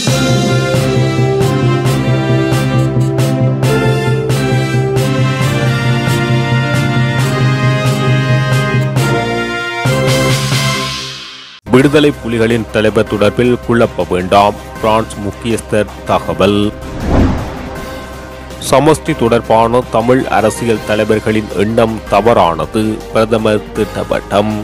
விடுதலை புலிகளின் தலைவர் தொடர்பில் குழப்ப வேண்டாம் பிரான்ஸ் முக்கியஸ்தர் தகவல் சமஷ்டி தொடர்பான தமிழ் அரசியல் தலைவர்களின் எண்ணம் தவறானது பிரதமர் திட்டவட்டம்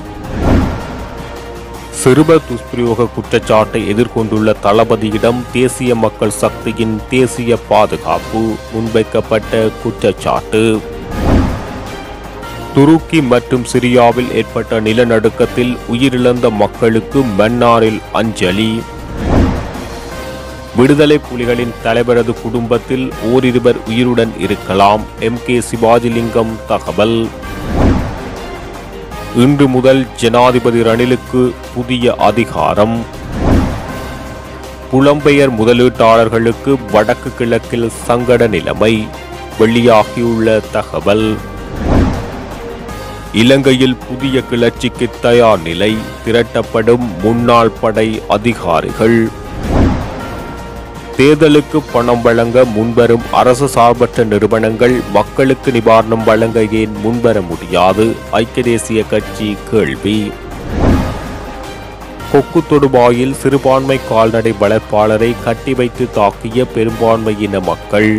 சிறுவர் துஷ்பிரயோக குற்றச்சாட்டை எதிர்கொண்டுள்ள தளபதியிடம் தேசிய மக்கள் சக்தியின் தேசிய பாதுகாப்பு முன்வைக்கப்பட்ட குற்றச்சாட்டு துருக்கி மற்றும் சிரியாவில் ஏற்பட்ட நிலநடுக்கத்தில் உயிரிழந்த மக்களுக்கு மன்னாரில் அஞ்சலி விடுதலை புலிகளின் தலைவரது குடும்பத்தில் ஓரிருவர் உயிருடன் இருக்கலாம் எம் கே சிவாஜிலிங்கம் தகவல் இன்று முதல் ஜனாதிபதி ரணிலுக்கு புதிய அதிகாரம் புலம்பெயர் முதலீட்டாளர்களுக்கு வடக்கு கிழக்கில் சங்கட நிலைமை வெளியாகியுள்ள தகவல் இலங்கையில் புதிய கிளர்ச்சிக்கு தயார் நிலை திரட்டப்படும் முன்னாள் படை அதிகாரிகள் தேர்தலுக்கு பணம் வழங்க முன்வரும் அரசு சார்பற்ற நிறுவனங்கள் மக்களுக்கு நிவாரணம் வழங்க ஏன் முன்வர முடியாது ஐக்கிய தேசிய கட்சி கேள்வி கொக்கு தொடுவாயில் சிறுபான்மை கால்நடை வளர்ப்பாளரை கட்டி வைத்து தாக்கிய பெரும்பான்மையின மக்கள்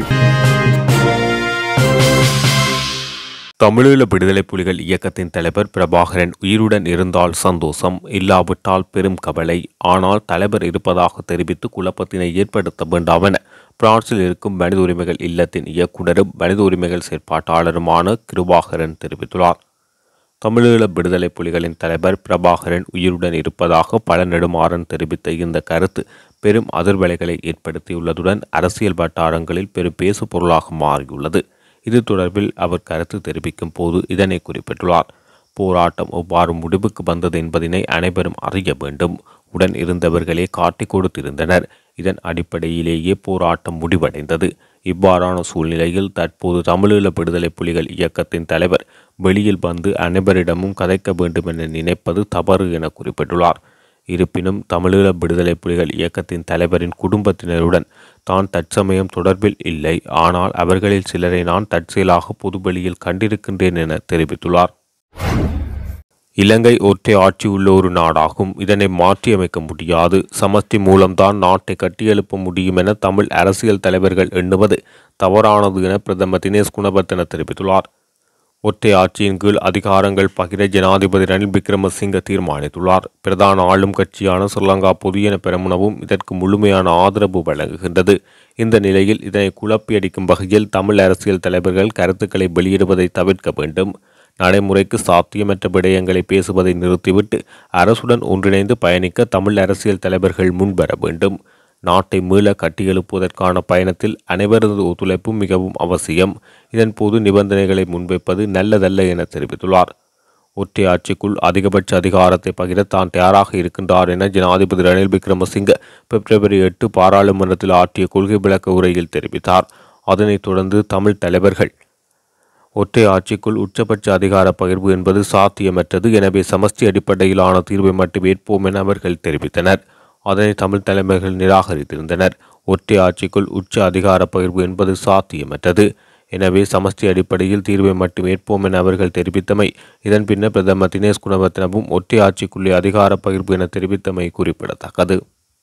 தமிழீழ விடுதலை புலிகள் இயக்கத்தின் தலைவர் பிரபாகரன் உயிருடன் இருந்தால் சந்தோஷம் இல்லாவிட்டால் பெரும் கவலை ஆனால் தலைவர் இருப்பதாக தெரிவித்து குழப்பத்தினை ஏற்படுத்த வேண்டாம் என பிரான்சில் இருக்கும் மனித உரிமைகள் இல்லத்தின் இயக்குனரும் மனித உரிமைகள் செயற்பாட்டாளருமான கிருபாகரன் தெரிவித்துள்ளார் தமிழீழ விடுதலை புலிகளின் தலைவர் பிரபாகரன் உயிருடன் இருப்பதாக பல நெடுமாறன் தெரிவித்த இந்த கருத்து பெரும் அதிர்வலைகளை ஏற்படுத்தியுள்ளதுடன் அரசியல் வட்டாரங்களில் பெரும் பேசு பொருளாக மாறியுள்ளது இது தொடர்பில் அவர் கருத்து தெரிவிக்கும் போது இதனை குறிப்பிட்டுள்ளார் போராட்டம் எவ்வாறு முடிவுக்கு வந்தது என்பதனை அனைவரும் அறிய வேண்டும் உடன் இருந்தவர்களே காட்டிக் கொடுத்திருந்தனர் இதன் அடிப்படையிலேயே போராட்டம் முடிவடைந்தது இவ்வாறான சூழ்நிலையில் தற்போது தமிழீழ விடுதலை புலிகள் இயக்கத்தின் தலைவர் வெளியில் வந்து அனைவரிடமும் கதைக்க வேண்டும் என நினைப்பது தவறு என குறிப்பிட்டுள்ளார் இருப்பினும் தமிழீழ விடுதலை புலிகள் இயக்கத்தின் தலைவரின் குடும்பத்தினருடன் தான் தற்சமயம் தொடர்பில் இல்லை ஆனால் அவர்களில் சிலரை நான் தற்செயலாக பொதுவெளியில் கண்டிருக்கின்றேன் என தெரிவித்துள்ளார் இலங்கை ஒற்றை ஆட்சி உள்ள ஒரு நாடாகும் இதனை மாற்றியமைக்க முடியாது சமஷ்டி மூலம்தான் நாட்டை கட்டியெழுப்ப முடியும் என தமிழ் அரசியல் தலைவர்கள் எண்ணுவது தவறானது என பிரதமர் தினேஷ் குணவர்த்தன தெரிவித்துள்ளார் ஒற்றை ஆட்சியின் கீழ் அதிகாரங்கள் பகிர ஜனாதிபதி ரணில் விக்ரமசிங்க தீர்மானித்துள்ளார் பிரதான ஆளும் கட்சியான ஸ்ரீலங்கா பொதுஜன பெரமுனவும் இதற்கு முழுமையான ஆதரவு வழங்குகின்றது இந்த நிலையில் இதனை குழப்பியடிக்கும் வகையில் தமிழ் அரசியல் தலைவர்கள் கருத்துக்களை வெளியிடுவதை தவிர்க்க வேண்டும் நடைமுறைக்கு சாத்தியமற்ற விடயங்களை பேசுவதை நிறுத்திவிட்டு அரசுடன் ஒன்றிணைந்து பயணிக்க தமிழ் அரசியல் தலைவர்கள் முன்வர வேண்டும் நாட்டை மீள கட்டியெழுப்புவதற்கான பயணத்தில் அனைவரது ஒத்துழைப்பும் மிகவும் அவசியம் இதன் போது நிபந்தனைகளை முன்வைப்பது நல்லதல்ல என தெரிவித்துள்ளார் ஒற்றை ஆட்சிக்குள் அதிகபட்ச அதிகாரத்தை பகிர தான் தயாராக இருக்கின்றார் என ஜனாதிபதி ரணில் விக்ரமசிங்க பிப்ரவரி எட்டு பாராளுமன்றத்தில் ஆற்றிய கொள்கை விளக்க உரையில் தெரிவித்தார் அதனைத் தொடர்ந்து தமிழ் தலைவர்கள் ஒற்றை ஆட்சிக்குள் உச்சபட்ச அதிகார பகிர்வு என்பது சாத்தியமற்றது எனவே சமஷ்டி அடிப்படையிலான தீர்வை மட்டும் ஏற்போம் என அவர்கள் தெரிவித்தனர் அதனை தமிழ் தலைமைகள் நிராகரித்திருந்தனர் ஒற்றை ஆட்சிக்குள் உச்ச அதிகார பகிர்வு என்பது சாத்தியமற்றது எனவே சமஷ்டி அடிப்படையில் தீர்வை மட்டும் ஏற்போம் என அவர்கள் தெரிவித்தமை இதன் பின்னர் பிரதமர் தினேஷ் குணவர்த்தனவும் ஒற்றை ஆட்சிக்குள்ளே அதிகார பகிர்வு என தெரிவித்தமை குறிப்பிடத்தக்கது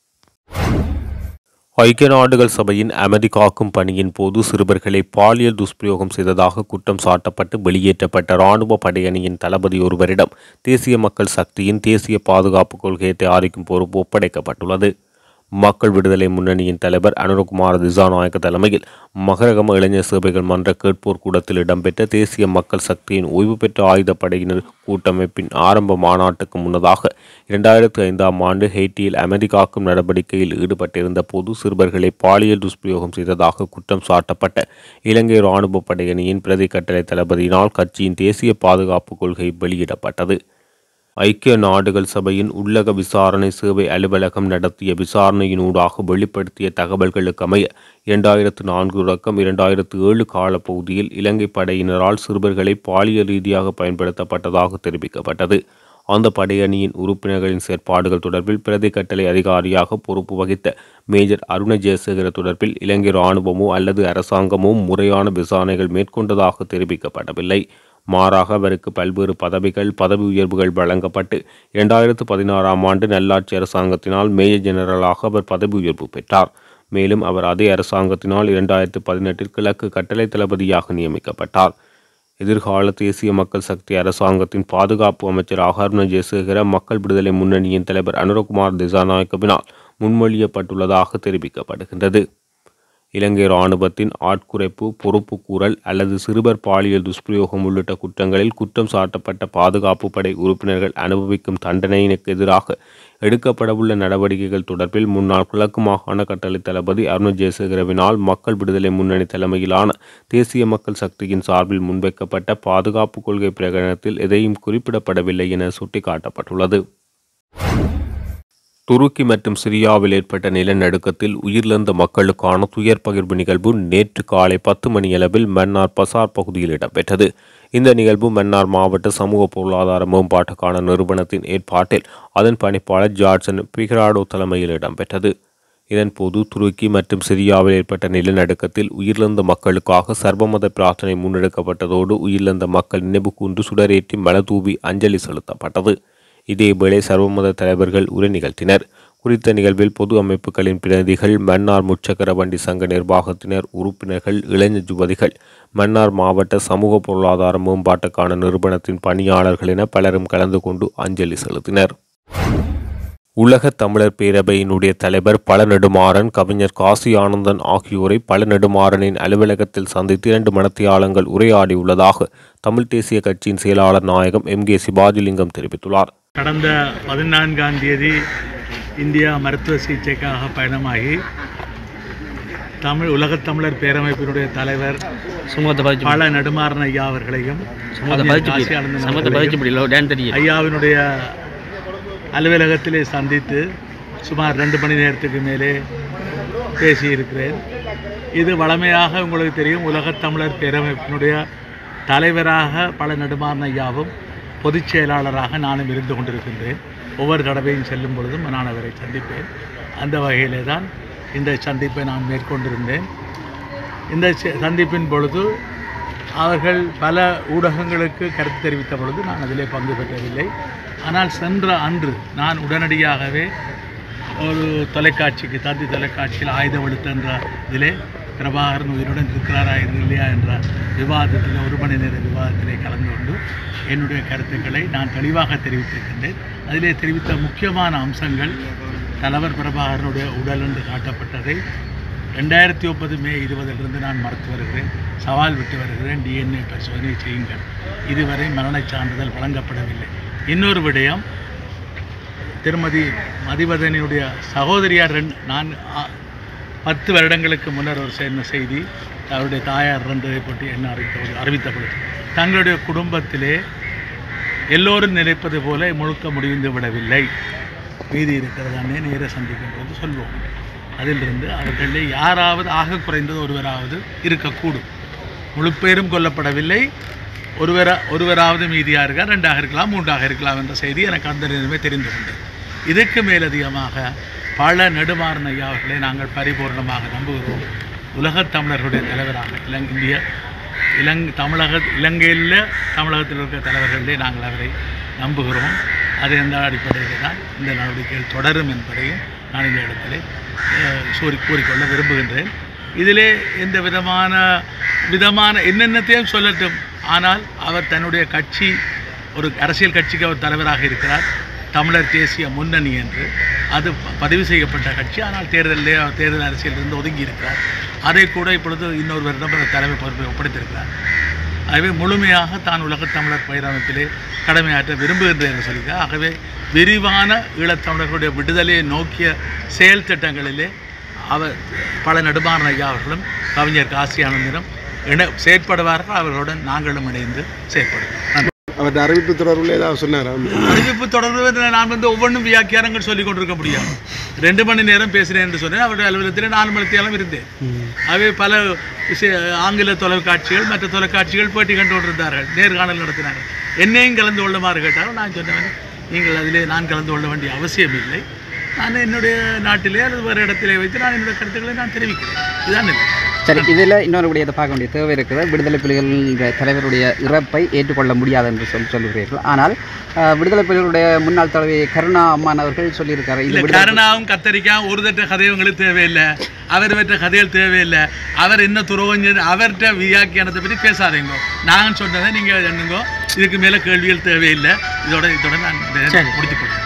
ஐக்கிய நாடுகள் சபையின் அமைதி காக்கும் பணியின் போது சிறுவர்களை பாலியல் துஷ்பிரயோகம் செய்ததாக குற்றம் சாட்டப்பட்டு வெளியேற்றப்பட்ட இராணுவ படையணியின் தளபதி ஒருவரிடம் தேசிய மக்கள் சக்தியின் தேசிய பாதுகாப்பு கொள்கையை தயாரிக்கும் பொறுப்பு ஒப்படைக்கப்பட்டுள்ளது மக்கள் விடுதலை முன்னணியின் தலைவர் அனுரகுமார் திசாநாயக்க தலைமையில் மகரகம இளைஞர் சேவைகள் மன்ற கேட்போர் கூடத்தில் இடம்பெற்ற தேசிய மக்கள் சக்தியின் ஓய்வு பெற்ற ஆயுதப்படையினர் கூட்டமைப்பின் ஆரம்ப மாநாட்டுக்கு முன்னதாக இரண்டாயிரத்து ஐந்தாம் ஆண்டு ஹெய்ட்டியில் அமைதி காக்கும் நடவடிக்கையில் ஈடுபட்டிருந்த போது சிறுவர்களை பாலியல் துஷ்பிரயோகம் செய்ததாக குற்றம் சாட்டப்பட்ட இலங்கை இராணுவ படையணியின் பிரதி கட்டளை தளபதியினால் கட்சியின் தேசிய பாதுகாப்பு கொள்கை வெளியிடப்பட்டது ஐக்கிய நாடுகள் சபையின் உள்ளக விசாரணை சேவை அலுவலகம் நடத்திய விசாரணையினூடாக வெளிப்படுத்திய தகவல்களுக்கு அமைய இரண்டாயிரத்து நான்கு தொடக்கம் இரண்டாயிரத்து ஏழு காலப்பகுதியில் இலங்கை படையினரால் சிறுவர்களை பாலியல் ரீதியாக பயன்படுத்தப்பட்டதாக தெரிவிக்கப்பட்டது அந்த படையணியின் உறுப்பினர்களின் செயற்பாடுகள் தொடர்பில் பிரதி கட்டளை அதிகாரியாக பொறுப்பு வகித்த மேஜர் அருண ஜெயசேகர தொடர்பில் இலங்கை இராணுவமோ அல்லது அரசாங்கமோ முறையான விசாரணைகள் மேற்கொண்டதாக தெரிவிக்கப்படவில்லை மாறாக அவருக்கு பல்வேறு பதவிகள் பதவி உயர்வுகள் வழங்கப்பட்டு இரண்டாயிரத்து பதினாறாம் ஆண்டு நல்லாட்சி அரசாங்கத்தினால் மேஜர் ஜெனரலாக அவர் பதவி உயர்வு பெற்றார் மேலும் அவர் அதே அரசாங்கத்தினால் இரண்டாயிரத்து பதினெட்டில் கிழக்கு கட்டளை தளபதியாக நியமிக்கப்பட்டார் எதிர்கால தேசிய மக்கள் சக்தி அரசாங்கத்தின் பாதுகாப்பு அமைச்சராக அருண ஜெயசேகர மக்கள் விடுதலை முன்னணியின் தலைவர் அனுரகுமார் திசாநாயக்கவினால் முன்மொழியப்பட்டுள்ளதாக தெரிவிக்கப்படுகின்றது இலங்கை இராணுவத்தின் ஆட்குறைப்பு பொறுப்புக்கூறல் அல்லது சிறுவர் பாலியல் துஷ்பிரயோகம் உள்ளிட்ட குற்றங்களில் குற்றம் சாட்டப்பட்ட பாதுகாப்பு படை உறுப்பினர்கள் அனுபவிக்கும் தண்டனையினுக்கு எதிராக எடுக்கப்படவுள்ள நடவடிக்கைகள் தொடர்பில் முன்னாள் கிழக்கு மாகாண கட்டளை தளபதி அருண ஜெயசேகரவினால் மக்கள் விடுதலை முன்னணி தலைமையிலான தேசிய மக்கள் சக்தியின் சார்பில் முன்வைக்கப்பட்ட பாதுகாப்பு கொள்கை பிரகடனத்தில் எதையும் குறிப்பிடப்படவில்லை என சுட்டிக்காட்டப்பட்டுள்ளது துருக்கி மற்றும் சிரியாவில் ஏற்பட்ட நிலநடுக்கத்தில் உயிரிழந்த மக்களுக்கான துயர் பகிர்வு நிகழ்வு நேற்று காலை பத்து மணியளவில் மன்னார் பசார் பகுதியில் இடம்பெற்றது இந்த நிகழ்வு மன்னார் மாவட்ட சமூக பொருளாதார மேம்பாட்டுக்கான நிறுவனத்தின் ஏற்பாட்டில் அதன் பணிப்பாளர் ஜார்சன் பிகராடோ தலைமையில் இடம்பெற்றது இதன்போது துருக்கி மற்றும் சிரியாவில் ஏற்பட்ட நிலநடுக்கத்தில் உயிரிழந்த மக்களுக்காக சர்வமத பிரார்த்தனை முன்னெடுக்கப்பட்டதோடு உயிரிழந்த மக்கள் நினைவு கூர்ந்து சுடரேற்றி மலதூவி அஞ்சலி செலுத்தப்பட்டது இதேவேளை சர்வமத தலைவர்கள் உரை நிகழ்த்தினர் குறித்த நிகழ்வில் பொது அமைப்புகளின் பிரதிநிதிகள் மன்னார் முச்சக்கர வண்டி சங்க நிர்வாகத்தினர் உறுப்பினர்கள் இளைஞர் யுவதிகள் மன்னார் மாவட்ட சமூக பொருளாதார மேம்பாட்டுக்கான நிறுவனத்தின் பணியாளர்கள் என பலரும் கலந்து கொண்டு அஞ்சலி செலுத்தினர் உலக தமிழர் பேரவையினுடைய தலைவர் பழநெடுமாறன் கவிஞர் காசி ஆனந்தன் ஆகியோரை பழநெடுமாறனின் அலுவலகத்தில் சந்தித்து இரண்டு மனத்தியாளங்கள் உரையாடியுள்ளதாக தமிழ் தேசிய கட்சியின் செயலாளர் நாயகம் எம் கே சிவாஜிலிங்கம் தெரிவித்துள்ளார் கடந்த பதினான்காம் தேதி இந்தியா மருத்துவ சிகிச்சைக்காக பயணமாகி தமிழ் உலகத் தமிழர் பேரமைப்பினுடைய தலைவர் சுமத்தை பதிச்சு பல நெடுமாறன் ஐயா அவர்களையும் சுமத்தை கவிஞர் பதிச்சு காசி ஆனந்தன் சமத்தை அவர்களையும் பதிச்சு முடியல டேன் தெரியும் ஐயாவினுடைய அலுவலகத்திலே சந்தித்து சுமார் ரெண்டு மணி நேரத்துக்கு மேலே பேசியிருக்கிறேன் இது வளமையாக உங்களுக்கு தெரியும் உலகத் தமிழர் பேரமைப்பினுடைய தலைவராக பல நெடுமாறன் ஐயாவும் பொதுச் செயலாளராக நானும் இருந்து கொண்டிருக்கின்றேன் ஒவ்வொரு தடவையும் செல்லும் பொழுதும் நான் அவரை சந்திப்பேன் அந்த வகையிலே தான் இந்த சந்திப்பை நான் மேற்கொண்டிருந்தேன் இந்த ச- சந்திப்பின் பொழுது அவர்கள் பல ஊடகங்களுக்கு கருத்து தெரிவித்த பொழுது நான் அதிலே பங்கு பெற்றவில்லை ஆனால் சென்ற அன்று நான் உடனடியாகவே ஒரு தொலைக்காட்சிக்கு தந்தி தொலைக்காட்சியில் ஆயுதம் வெளுத்து என்ற இதிலே பிரபாகரன் உயிருடன் இருக்கிறாரா இது இல்லையா என்ற விவாதத்தில் ஒரு மணி நேர விவாதத்திலே கலந்து கொண்டு என்னுடைய கருத்துக்களை நான் தெளிவாக தெரிவித்திருக்கின்றேன் அதிலே தெரிவித்த முக்கியமான அம்சங்கள் தலைவர் பிரபாகரனுடைய உடல் என்று காட்டப்பட்டதை ரெண்டாயிரத்தி ஒன்பது மே இருபதிலிருந்து நான் மறுத்து வருகிறேன் சவால் விட்டு வருகிறேன் டிஎன்ஏ பரிசோதனை செய்யுங்கள் இதுவரை மரணச் சான்றிதழ் வழங்கப்படவில்லை இன்னொரு விடயம் திருமதி மதிவதனியுடைய சகோதரியார் ரெண்டு நான் ஆ- பத்து வருடங்களுக்கு முன்னர் ஒரு சொன்ன செய்தி அவருடைய தாயார் இறந்ததை பற்றி என்ன அறிவித்த அறிவித்த பொழுது தங்களுடைய குடும்பத்திலே எல்லோரும் நினைப்பது போல முழுக்க முடிந்து விடவில்லை மீதி இருக்கிறதானே நேர சந்திக்கும் போது சொல்வோம் அதிலிருந்து அவர்களிலே யாராவது ஆக குறைந்தது ஒருவராவது இருக்கக்கூடும் முழு பேரும் கொல்லப்படவில்லை ஒருவரா ஒருவராவது மீதியாக இருக்கார் ரெண்டாக இருக்கலாம் மூன்றாக இருக்கலாம் என்ற செய்தி எனக்கு அந்த நேரமே தெரிந்து கொண்டது இதற்கு மேலதிகமாக பல நெடுமாறன் ஐயா அவர்களை நாங்கள் பரிபூர்ணமாக நம்புகிறோம் உலகத் தமிழர்களுடைய தலைவராக இலங் இந்திய இலங் தமிழக இலங்கையில் தமிழகத்தில் இருக்கிற தலைவர்களிலே நாங்கள் அவரை நம்புகிறோம் அது எந்த அடிப்படையில் தான் இந்த நடவடிக்கைகள் தொடரும் என்பதையும் நான் இந்த இடத்திலே அஹ், கூறி கூறிக்கொள்ள விரும்புகின்றேன் இதிலே எந்த விதமான விதமான என்னென்னத்தையும் சொல்லட்டும் ஆனால் அவர் தன்னுடைய கட்சி ஒரு அரசியல் கட்சிக்கு அவர் தலைவராக இருக்கிறார் தமிழர் தேசிய முன்னணி என்று அது ப- பதிவு செய்யப்பட்ட கட்சி ஆனால் தேர்தலிலே அவர் தேர்தல் அரசியலிருந்து ஒதுங்கி இருக்கிறார் அதை கூட இப்பொழுது இன்னொருவரிடம் அந்த தலைமை பொறுப்பை ஒப்படைத்திருக்கிறார் ஆகவே முழுமையாக தான் உலகத் தமிழர் பேரமைப்பிலே கடமையாற்ற விரும்புகின்றேன் என்று சொல்லியிருக்கார் ஆகவே விரிவான ஈழத்தமிழர்களுடைய விடுதலையை நோக்கிய செயல் திட்டங்களிலே அவர் பல நெடுமாறன் ஐயா அவர்களும் கவிஞர் காசி ஆனந்தனும் இணை செயற்படுவார்கள் அவர்களுடன் நாங்களும் இணைந்து செயற்படுவோம் நன்றி. அவர்கிட்ட அறிவிப்பு தொடர்பில் ஏதாவது சொன்னாரா அறிவிப்பு தொடர்பு நான் வந்து ஒவ்வொன்றும் வியாக்கியானங்கள் சொல்லிக் கொண்டிருக்க முடியாது ரெண்டு மணி நேரம் பேசினேன் என்று சொன்னேன் அவருடைய அலுவலகத்தில் நாலு மணித்தேலம் இருந்தேன் அவை பல விஷய ஆங்கில தொலைக்காட்சிகள் மற்ற தொலைக்காட்சிகள் பேட்டி கண்டு கொண்டிருந்தார்கள் நேர்காணல் நடத்தினார்கள் என்னையும் கலந்து கொள்ளுமாறு கேட்டார்கள் நான் சொன்னேன் நீங்கள் அதிலே நான் கலந்து கொள்ள வேண்டிய அவசியம் இல்லை நான் என்னுடைய நாட்டிலே அல்லது வேறு இடத்திலே வைத்து நான் என்னுடைய கருத்துக்களை நான் தெரிவிக்கிறேன் இதுதான் இல்லை சரி இதில் இன்னொரு விடயத்தை பார்க்க வேண்டிய தேவை இருக்குது விடுதலை புலிகள் தலைவருடைய இறப்பை ஏற்றுக்கொள்ள முடியாது என்று சொல்லி சொல்லுகிறீர்கள் ஆனால் அஹ், விடுதலை புலிகளுடைய முன்னாள் தலைவி கருணா அம்மான் அவர்கள் சொல்லியிருக்காரு இது இல்லை விடுதலை கருணாவும் கத்தரிக்காவும் ஒரு தட்ட கதை உங்களுக்கு தேவையில்லை அவர் பெற்ற கதைகள் தேவையில்லை அவர் என்ன துறவஞ்சு அவர்கிட்ட வியாக்கியானத்தை பற்றி பேசாதீங்க நான் சொன்னதை நீங்கள் எண்ணுங்க இதுக்கு மேலே கேள்விகள் தேவையில்லை இதோட இதோட நான் முடித்துக்கொள்கிறேன்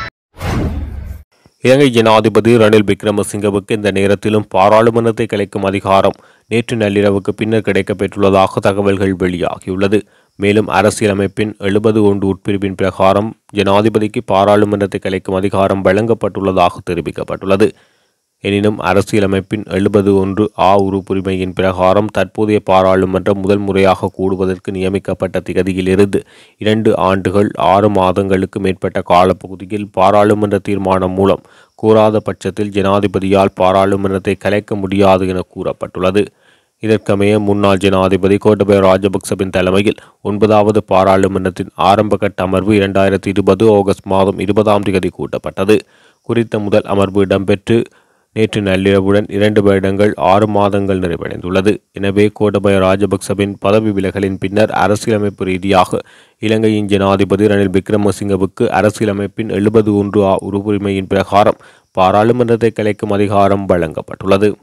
இலங்கை ஜனாதிபதி ரணில் விக்ரமசிங்கவுக்கு இந்த நேரத்திலும் பாராளுமன்றத்தை கலைக்கும் அதிகாரம் நேற்று நள்ளிரவுக்கு பின்னர் கிடைக்கப்பெற்றுள்ளதாக தகவல்கள் வெளியாகியுள்ளது மேலும் அரசியலமைப்பின் எழுபது ஒன்று உட்பிரிவின் பிரகாரம் ஜனாதிபதிக்கு பாராளுமன்றத்தை கலைக்கும் அதிகாரம் வழங்கப்பட்டுள்ளதாக தெரிவிக்கப்பட்டுள்ளது எனினும் அரசியலமைப்பின் எழுபது ஒன்று ஆ உறுப்புரிமையின் பிரகாரம் தற்போதைய பாராளுமன்றம் முதல் முறையாக கூடுவதற்கு நியமிக்கப்பட்ட திகதியிலிருந்து இரண்டு ஆண்டுகள் ஆறு மாதங்களுக்கு மேற்பட்ட காலப்பகுதியில் பாராளுமன்ற தீர்மானம் மூலம் கூறாத பட்சத்தில் ஜனாதிபதியால் பாராளுமன்றத்தை கலைக்க முடியாது என கூறப்பட்டுள்ளது இதற்கமைய முன்னாள் ஜனாதிபதி கோட்டபய ராஜபக்சவின் தலைமையில் ஒன்பதாவது பாராளுமன்றத்தின் ஆரம்பகட்ட அமர்வு இரண்டாயிரத்தி இருபது ஆகஸ்ட் மாதம் இருபதாம் தேதி கூட்டப்பட்டது குறித்த முதல் அமர்வு இடம்பெற்று நேற்று நள்ளிரவுடன் இரண்டு வருடங்கள் ஆறு மாதங்கள் நிறைவடைந்துள்ளது எனவே கோட்டபய ராஜபக்சவின் பதவி விலகலின் பின்னர் அரசியலமைப்பு ரீதியாக இலங்கையின் ஜனாதிபதி ரணில் விக்ரமசிங்கவுக்கு அரசியலமைப்பின் எழுபது ஒன்று ஆ உறுப்புரிமையின் பிரகாரம் பாராளுமன்றத்தை கலைக்கும் அதிகாரம் வழங்கப்பட்டுள்ளது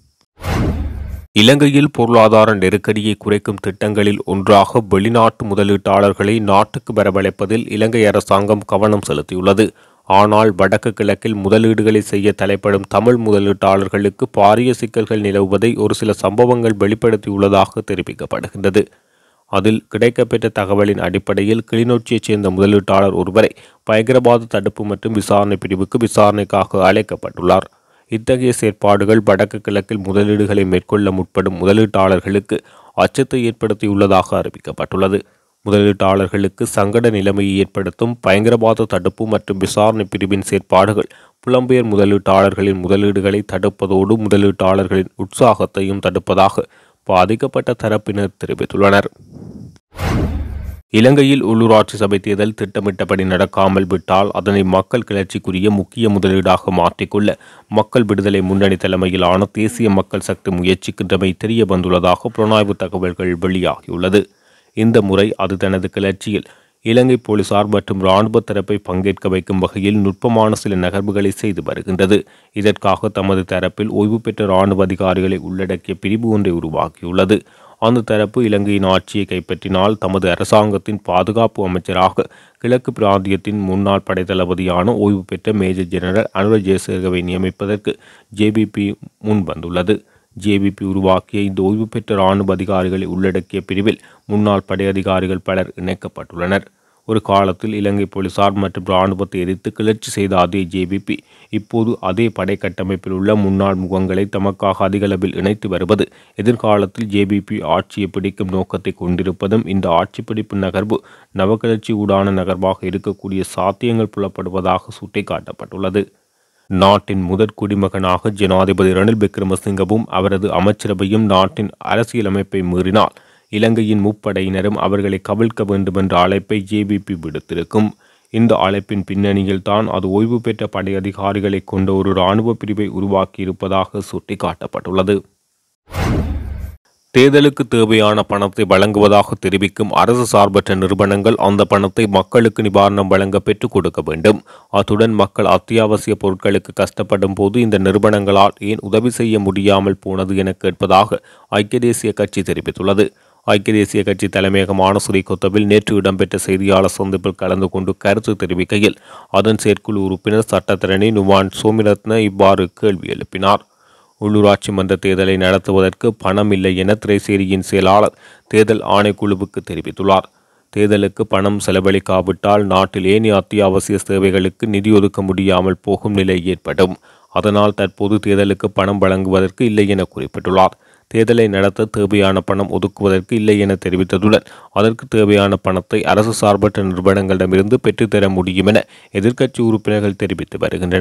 இலங்கையில் பொருளாதார நெருக்கடியை குறைக்கும் திட்டங்களில் ஒன்றாக வெளிநாட்டு முதலீட்டாளர்களை நாட்டுக்கு வரவழைப்பதில் இலங்கை அரசாங்கம் கவனம் செலுத்தியுள்ளது ஆனால் வடக்கு கிழக்கில் முதலீடுகளை செய்ய தலைப்படும் தமிழ் முதலீட்டாளர்களுக்கு பாரிய சிக்கல்கள் நிலவுவதை ஒரு சில சம்பவங்கள் வெளிப்படுத்தியுள்ளதாக தெரிவிக்கப்படுகின்றது அதில் கிடைக்கப்பெற்ற தகவலின் அடிப்படையில் கிளிநொச்சியைச் சேர்ந்த முதலீட்டாளர் ஒருவரை பயங்கரவாத தடுப்பு மற்றும் விசாரணை பிரிவுக்கு விசாரணைக்காக அழைக்கப்பட்டுள்ளார் இத்தகைய செயற்பாடுகள் வடக்கு கிழக்கில் முதலீடுகளை மேற்கொள்ள முற்படும் முதலீட்டாளர்களுக்கு அச்சத்தை ஏற்படுத்தியுள்ளதாக அறிவிக்கப்பட்டுள்ளது முதலீட்டாளர்களுக்கு சங்கட நிலைமையை ஏற்படுத்தும் பயங்கரவாத தடுப்பு மற்றும் விசாரணை பிரிவின் செயற்பாடுகள் புலம்பெயர் முதலீட்டாளர்களின் முதலீடுகளை தடுப்பதோடு முதலீட்டாளர்களின் உற்சாகத்தையும் தடுப்பதாக பாதிக்கப்பட்ட தரப்பினர் தெரிவித்துள்ளனர் இலங்கையில் உள்ளூராட்சி சபை தேர்தல் திட்டமிட்டபடி நடக்காமல் விட்டால் அதனை மக்கள் கிளர்ச்சிக்குரிய முக்கிய முதலீடாக மாற்றிக்கொள்ள மக்கள் விடுதலை முன்னணி தலைமையிலான தேசிய மக்கள் சக்தி முயற்சிக்கின்றமை தெரிய வந்துள்ளதாக புலனாய்வு தகவல்கள் வெளியாகியுள்ளது இந்த முறை அது தனது கிளர்ச்சியில் இலங்கை போலீசார் மற்றும் இராணுவ தரப்பை பங்கேற்க வைக்கும் வகையில் நுட்பமான சில நகர்வுகளை செய்து வருகின்றது இதற்காக தமது தரப்பில் ஓய்வு பெற்ற இராணுவ அதிகாரிகளை உள்ளடக்கிய பிரிவு ஒன்றை உருவாக்கியுள்ளது அந்த தரப்பு இலங்கையின் ஆட்சியை கைப்பற்றினால் தமது அரசாங்கத்தின் பாதுகாப்பு அமைச்சராக கிழக்கு பிராந்தியத்தின் முன்னாள் படைத்தளபதியான ஓய்வு பெற்ற மேஜர் ஜெனரல் அனுர ஜெயசேகவை நியமிப்பதற்கு ஜேபிபி முன்வந்துள்ளது ஜேபிபி உருவாக்கிய இந்த ஓய்வு பெற்ற இராணுவ அதிகாரிகளை உள்ளடக்கிய பிரிவில் முன்னாள் படை அதிகாரிகள் பலர் இணைக்கப்பட்டுள்ளனர் ஒரு காலத்தில் இலங்கை போலீசார் மற்றும் இராணுவத்தை எதிர்த்து கிளர்ச்சி செய்த அதே ஜேபிபி இப்போது அதே படை கட்டமைப்பில் உள்ள முன்னாள் முகங்களை தமக்காக அதிகளவில் இணைத்து வருவது எதிர்காலத்தில் ஜேபிபி ஆட்சியை பிடிக்கும் நோக்கத்தை கொண்டிருப்பதும் இந்த ஆட்சி பிடிப்பு நகர்வு நவகிளர்ச்சி ஊடான நகர்வாக இருக்கக்கூடிய சாத்தியங்கள் புலப்படுவதாக சுட்டிக்காட்டப்பட்டுள்ளது நாட்டின் முதற் குடிமகனாக ஜனாதிபதி ரணில் விக்ரமசிங்கவும் அவரது அமைச்சரவையும் நாட்டின் அரசியலமைப்பை மீறினால் இலங்கையின் முப்படையினரும் அவர்களை கவிழ்க்க வேண்டுமென்ற அழைப்பை ஜேபிபி விடுத்திருக்கும் இந்த அழைப்பின் பின்னணியில் தான் அது ஓய்வு பெற்ற படை அதிகாரிகளை கொண்ட ஒரு இராணுவ பிரிவை உருவாக்கியிருப்பதாக சுட்டிக்காட்டப்பட்டுள்ளது தேர்தலுக்கு தேவையான பணத்தை வழங்குவதாக தெரிவிக்கும் அரசு சார்பற்ற நிறுவனங்கள் அந்த பணத்தை மக்களுக்கு நிவாரணம் வழங்க பெற்றுக் கொடுக்க வேண்டும் அத்துடன் மக்கள் அத்தியாவசிய பொருட்களுக்கு கஷ்டப்படும் போது இந்த நிறுவனங்களால் ஏன் உதவி செய்ய முடியாமல் போனது என கேட்பதாக ஐக்கிய தேசிய கட்சி தெரிவித்துள்ளது ஐக்கிய தேசிய கட்சி தலைமையகமான ஸ்ரீகொத்தவில் நேற்று இடம்பெற்ற செய்தியாளர் சந்திப்பில் கலந்து கொண்டு கருத்து தெரிவிக்கையில் அதன் செயற்குழு உறுப்பினர் சட்டத்திரணி நுவான் சோமிரத்ன இவ்வாறு கேள்வி எழுப்பினார் உள்ளூராட்சி மன்ற தேர்தலை நடத்துவதற்கு பணம் இல்லை என திரைசேரியின் செயலாளர் தேர்தல் ஆணைக்குழுவுக்கு தெரிவித்துள்ளார் தேர்தலுக்கு பணம் செலவழிக்காவிட்டால் நாட்டில் ஏனைய அத்தியாவசிய சேவைகளுக்கு நிதி ஒதுக்க முடியாமல் போகும் நிலை ஏற்படும் அதனால் தற்போது தேர்தலுக்கு பணம் வழங்குவதற்கு இல்லை என குறிப்பிட்டுள்ளார் தேர்தலை நடத்த தேவையான பணம் ஒதுக்குவதற்கு இல்லை என தெரிவித்ததுடன் அதற்கு தேவையான பணத்தை அரசு சார்பற்ற நிறுவனங்களிடமிருந்து பெற்றுத்தர முடியும் என எதிர்க்கட்சி உறுப்பினர்கள் தெரிவித்து வருகின்றனர்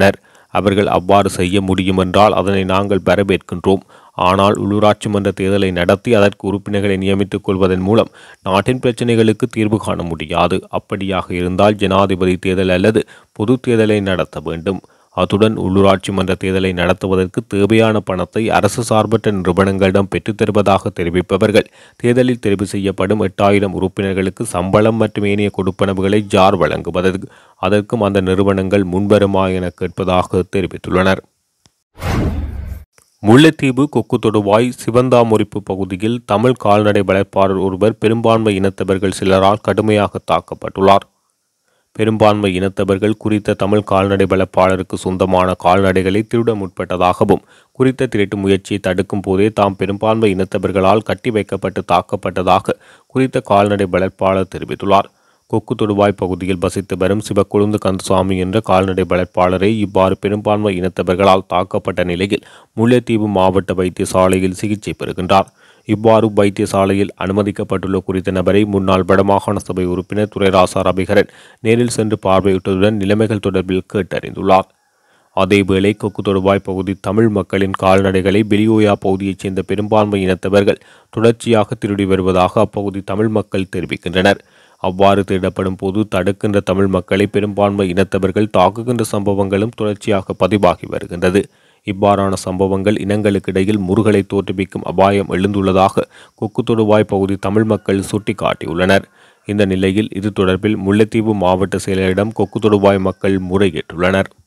அவர்கள் அவ்வாறு செய்ய முடியுமென்றால் அதனை நாங்கள் வரவேற்கின்றோம் ஆனால் உள்ளூராட்சி மன்ற தேர்தலை நடத்தி அதற்கு உறுப்பினர்களை நியமித்துக் கொள்வதன் மூலம் நாட்டின் பிரச்சினைகளுக்கு தீர்வு காண முடியாது அப்படியாக இருந்தால் ஜனாதிபதி தேர்தல் அல்லது பொது தேர்தலை நடத்த வேண்டும் அத்துடன் உள்ளூராட்சி மன்ற தேர்தலை நடத்துவதற்கு தேவையான பணத்தை அரசு சார்பற்ற நிறுவனங்களிடம் பெற்றுத் தருவதாக தெரிவிப்பவர்கள் தேர்தலில் தெரிவு செய்யப்படும் எட்டாயிரம் உறுப்பினர்களுக்கு சம்பளம் மற்றும் ஏனைய கொடுப்பனவுகளை ஜார் வழங்குவதற்கு அதற்கும் அந்த நிறுவனங்கள் முன்வருமா என கேட்பதாக தெரிவித்துள்ளனர் முல்லைத்தீவு கொக்கு தொடுவாய் சிவந்தாமுறிப்பு பகுதியில் தமிழ் கால்நடை வளர்ப்பாளர் ஒருவர் பெரும்பான்மை இனத்தவர்கள் சிலரால் கடுமையாக தாக்கப்பட்டுள்ளார் பெரும்பான்மை இனத்தவர்கள் குறித்த தமிழ் கால்நடை வளர்ப்பாளருக்கு சொந்தமான கால்நடைகளை திருட முற்பட்டதாகவும் குறித்த திருட்டு முயற்சியை தடுக்கும் போதே தாம் பெரும்பான்மை இனத்தவர்களால் கட்டி வைக்கப்பட்டு தாக்கப்பட்டதாக குறித்த கால்நடை வளர்ப்பாளர் தெரிவித்துள்ளார் கொக்கு தொடுவாய் பகுதியில் வசித்து வரும் சிவக்கொழுந்து கந்தசுவாமி என்ற கால்நடை வளர்ப்பாளரை இவ்வாறு பெரும்பான்மை இனத்தவர்களால் தாக்கப்பட்ட நிலையில் முல்லைத்தீவு மாவட்ட வைத்தியசாலையில் சிகிச்சை பெறுகின்றார் இவ்வாறு வைத்தியசாலையில் அனுமதிக்கப்பட்டுள்ள குறித்த நபரை முன்னாள் வடமாகாண சபை உறுப்பினர் துரைராசா ரபிகரன் நேரில் சென்று பார்வையிட்டதுடன் நிலைமைகள் தொடர்பில் கேட்டறிந்துள்ளார் அதேவேளை கொக்கு தொடுவாய் பகுதி தமிழ் மக்களின் கால்நடைகளை பெலியோயா பகுதியைச் சேர்ந்த பெரும்பான்மை இனத்தவர்கள் தொடர்ச்சியாக திருடி வருவதாக அப்பகுதி தமிழ் மக்கள் தெரிவிக்கின்றனர் அவ்வாறு திருடப்படும் போது தடுக்கின்ற தமிழ் மக்களை பெரும்பான்மை இனத்தவர்கள் தாக்குகின்ற சம்பவங்களும் தொடர்ச்சியாக பதிவாகி வருகின்றது இவ்வாறான சம்பவங்கள் இனங்களுக்கிடையில் முருகலை தோற்றுவிக்கும் அபாயம் எழுந்துள்ளதாக கொக்கு தொடுவாய் பகுதி தமிழ் மக்கள் சுட்டிக்காட்டியுள்ளனர் இந்த நிலையில் இது தொடர்பில் முல்லைத்தீவு மாவட்ட செயலரிடம் கொக்கு தொடுவாய் மக்கள் முறையிட்டுள்ளனர்